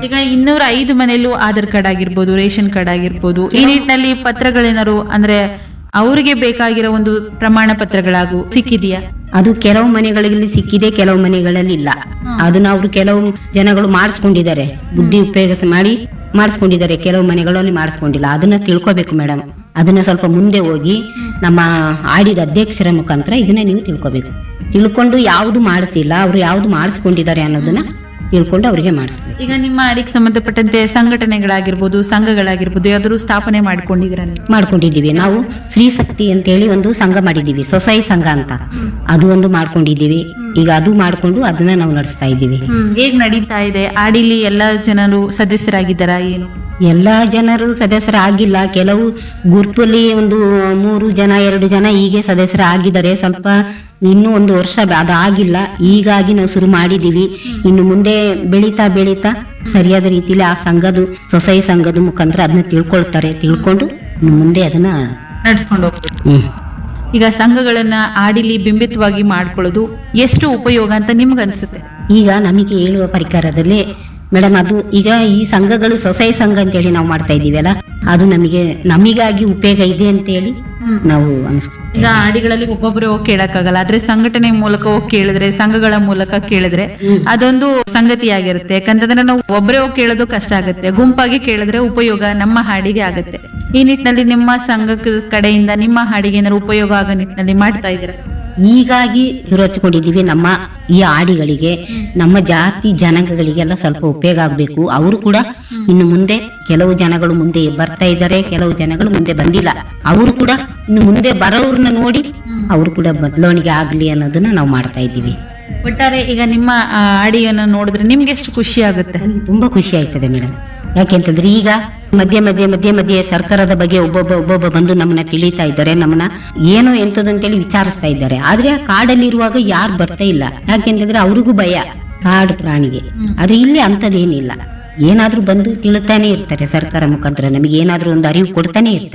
ಈಗ ಇನ್ನೂರ ಐದು ಮನೆಯಲ್ಲೂ ಆಧಾರ್ ಕಾರ್ಡ್ ಆಗಿರ್ಬೋದು ರೇಷನ್ ಕಾರ್ಡ್ ಆಗಿರ್ಬೋದು ಈ ನಿಟ್ಟಿನಲ್ಲಿ ಪತ್ರಗಳೇನಾರು ಅಂದ್ರೆ ಅವರಿಗೆ ಬೇಕಾಗಿರೋ ಒಂದು ಪ್ರಮಾಣ ಪತ್ರಗಳಾಗು ಸಿಕ್ಕಿದೆಯಾ ಅದು ಕೆಲವು ಮನೆಗಳಲ್ಲಿ ಸಿಕ್ಕಿದೆ ಕೆಲವು ಮನೆಗಳಲ್ಲಿ ಇಲ್ಲ ಅದನ್ನ ಅವರು ಕೆಲವು ಜನಗಳು ಮಾಡಿಸ್ಕೊಂಡಿದ್ದಾರೆ ಬುದ್ಧಿ ಉಪಯೋಗಿಸಿ ಮಾಡಿ ಮಾಡಿಸ್ಕೊಂಡಿದ್ದಾರೆ ಕೆಲವು ಮನೆಗಳಲ್ಲಿ ಮಾಡಿಸ್ಕೊಂಡಿಲ್ಲ ಅದನ್ನ ತಿಳ್ಕೊಬೇಕು ಮೇಡಮ್ ಅದನ್ನ ಸ್ವಲ್ಪ ಮುಂದೆ ಹೋಗಿ ನಮ್ಮ ಆಡಿದ ಅಧ್ಯಕ್ಷರ ಮುಖಾಂತರ ಇದನ್ನ ನೀವು ತಿಳ್ಕೊಬೇಕು ತಿಳ್ಕೊಂಡು ಯಾವುದು ಮಾಡಿಸಿಲ್ಲ ಅವ್ರು ಯಾವ್ದು ಮಾಡಿಸ್ಕೊಂಡಿದ್ದಾರೆ ಅನ್ನೋದನ್ನ ತಿಳ್ಕೊಂಡು ಅವರಿಗೆ ಮಾಡಿಸ್ಬೇಕು ಈಗ ನಿಮ್ಮ ಅಡಿಗೆ ಸಂಬಂಧಪಟ್ಟಂತೆ ಸಂಘಟನೆಗಳಾಗಿರ್ಬೋದು ಸಂಘಗಳಾಗಿರ್ಬೋದು ಯಾವ್ದಾದ್ರು ಸ್ಥಾಪನೆ ಮಾಡ್ಕೊಂಡಿದ್ದೀರಾ ನೀವು ಮಾಡ್ಕೊಂಡಿದ್ದೀವಿ ನಾವು ಸ್ತ್ರೀ ಶಕ್ತಿ ಅಂತೇಳಿ ಒಂದು ಸಂಘ ಮಾಡಿದ್ದೀವಿ ಸೊಸೈ ಸಂಘ ಅಂತ ಅದು ಒಂದು ಮಾಡ್ಕೊಂಡಿದ್ದೀವಿ ಈಗ ಅದು ಮಾಡ್ಕೊಂಡು ಅದನ್ನ ನಾವು ನಡೆಸ್ತಾ ಇದ್ದೀವಿ ಹೇಗ್ ನಡೀತಾ ಇದೆ ಆಡಿಲಿ ಎಲ್ಲಾ ಜನರು ಸದಸ್ಯರಾಗಿದ್ದಾರಾ ಏನು ಎಲ್ಲಾ ಜನರು ಸದಸ್ಯರಾಗಿಲ್ಲ ಕೆಲವು ಗುಂಪಲ್ಲಿ ಒಂದು ಮೂರು ಜನ ಎರಡು ಜನ ಹೀಗೆ ಸದಸ್ಯರಾಗಿದ್ದಾರೆ ಸ್ವಲ್ಪ ಇನ್ನೂ ಒಂದು ವರ್ಷ ಬ- ಅದಾಗಿಲ್ಲ ಹೀಗಾಗಿ ನಾವು ಶುರು ಮಾಡಿದ್ದೀವಿ ಇನ್ನು ಮುಂದೆ ಬೆಳೀತಾ ಬೆಳೀತಾ ಸರಿಯಾದ ರೀತಿಲಿ ಆ ಸಂಘದ ಸೊಸೈ ಸಂಘದ ಮುಖಾಂತರ ಅದನ್ನ ತಿಳ್ಕೊಳ್ತಾರೆ ತಿಳ್ಕೊಂಡು ಇನ್ನು ಮುಂದೆ ಅದನ್ನ ನಡ್ಸ್ಕೊಂಡು ಹೋಗ್ಬೋದು ಹ್ಮ್ ಈಗ ಸಂಘಗಳನ್ನ ಆಡಿಲಿ ಬಿಂಬಿತವಾಗಿ ಮಾಡ್ಕೊಳ್ಳೋದು ಎಷ್ಟು ಉಪಯೋಗ ಅಂತ ನಿಮ್ಗೆ ಅನ್ಸುತ್ತೆ ಈಗ ನಮಗೆ ಹೇಳುವ ಪರಿಕರದಲ್ಲಿ ಮೇಡಮ್ ಅದು ಈಗ ಈ ಸಂಘಗಳು ಸೊಸೈ ಸಂಘ ಅಂತೇಳಿ ನಾವು ಮಾಡ್ತಾ ಇದ್ದೀವಲ್ಲ ಅದು ನಮಗೆ ನಮಿಗಾಗಿ ಉಪಯೋಗ ಇದೆ ಅಂತೇಳಿ ನಾವು ಅನ್ಸ್ಕೊಳ್ತೀವಿ ಈಗ ಆಡಿಗಳಲ್ಲಿ ಒಬ್ಬೊಬ್ಬರೇ ಹೋಗಿ ಕೇಳಕ್ಕಾಗಲ್ಲ ಆದ್ರೆ ಸಂಘಟನೆ ಮೂಲಕ ಹೋಗಿ ಕೇಳಿದ್ರೆ ಸಂಘಗಳ ಮೂಲಕ ಕೇಳಿದ್ರೆ ಅದೊಂದು ಸಂಗತಿಯಾಗಿರುತ್ತೆ ಯಾಕಂತಂದ್ರೆ ನಾವು ಒಬ್ಬರೇ ಹೋಗಿ ಕೇಳೋದು ಕಷ್ಟ ಆಗುತ್ತೆ ಗುಂಪಾಗಿ ಕೇಳಿದ್ರೆ ಉಪಯೋಗ ನಮ್ಮ ಹಾಡಿಗೆ ಆಗುತ್ತೆ ಈ ನಿಟ್ಟಿನಲ್ಲಿ ನಿಮ್ಮ ಸಂಘದ ಕಡೆಯಿಂದ ನಿಮ್ಮ ಹಾಡಿಗೆ ಏನಾದ್ರು ಉಪಯೋಗ ಆಗೋ ನಿಟ್ಟಿನಲ್ಲಿ ಮಾಡ್ತಾ ಇದ್ದೀರಾ ಹೀಗಾಗಿ ಶುರು ಹಚ್ಕೊಂಡಿದ್ದೀವಿ ನಮ್ಮ ಈ ಆಡಿಗಳಿಗೆ ನಮ್ಮ ಜಾತಿ ಜನಾಂಗಗಳಿಗೆಲ್ಲ ಸ್ವಲ್ಪ ಉಪಯೋಗ ಆಗಬೇಕು ಅವರು ಕೂಡ ಇನ್ನು ಮುಂದೆ ಕೆಲವು ಜನಗಳು ಮುಂದೆ ಬರ್ತಾ ಇದ್ದಾರೆ ಕೆಲವು ಜನಗಳು ಮುಂದೆ ಬಂದಿಲ್ಲ ಅವರು ಕೂಡ ಇನ್ನು ಮುಂದೆ ಬರೋವ್ರನ್ನ ನೋಡಿ ಅವರು ಕೂಡ ಬದಲಾವಣೆ ಆಗಲಿ ಅನ್ನೋದನ್ನ ನಾವು ಮಾಡ್ತಾ ಇದ್ದೀವಿ ಒಟ್ಟಾರೆ ಈಗ ನಿಮ್ಮ ಆ, ಆಡಿಯನ್ನು ನೋಡಿದ್ರೆ ನಿಮ್ಗೆ ಎಷ್ಟು ಖುಷಿ ಆಗುತ್ತೆ ನನಗೆ ತುಂಬಾ ಖುಷಿ ಆಯ್ತದೆ ಮೇಡಮ್ ಯಾಕೆಂತಂದ್ರೆ ಈಗ ಮಧ್ಯೆ ಮಧ್ಯೆ ಮಧ್ಯೆ ಮಧ್ಯೆ ಸರ್ಕಾರದ ಬಗ್ಗೆ ಒಬ್ಬೊಬ್ಬ ಒಬ್ಬೊಬ್ಬ ಬಂದು ನಮ್ಮನ್ನ ತಿಳಿತಾ ಇದ್ದಾರೆ ನಮ್ಮನ್ನ ಏನು ಎಂತದಂತೇಳಿ ವಿಚಾರಿಸ್ತಾ ಇದ್ದಾರೆ ಆದ್ರೆ ಆ ಕಾಡಲ್ಲಿರುವಾಗ ಯಾರು ಬರ್ತಾ ಇಲ್ಲ ಯಾಕೆಂತಂದ್ರೆ ಅವ್ರಿಗೂ ಭಯ ಕಾಡು ಪ್ರಾಣಿಗೆ ಆದ್ರೆ ಇಲ್ಲಿ ಅಂತದೇನಿಲ್ಲ ಏನಾದ್ರೂ ಬಂದು ತಿಳುತ್ತಾನೆ ಇರ್ತಾರೆ ಸರ್ಕಾರ ಮುಖಾಂತರ ನಮಗೆ ಏನಾದ್ರೂ ಒಂದು ಅರಿವು ಕೊಡ್ತಾನೆ ಇರ್ತಾರೆ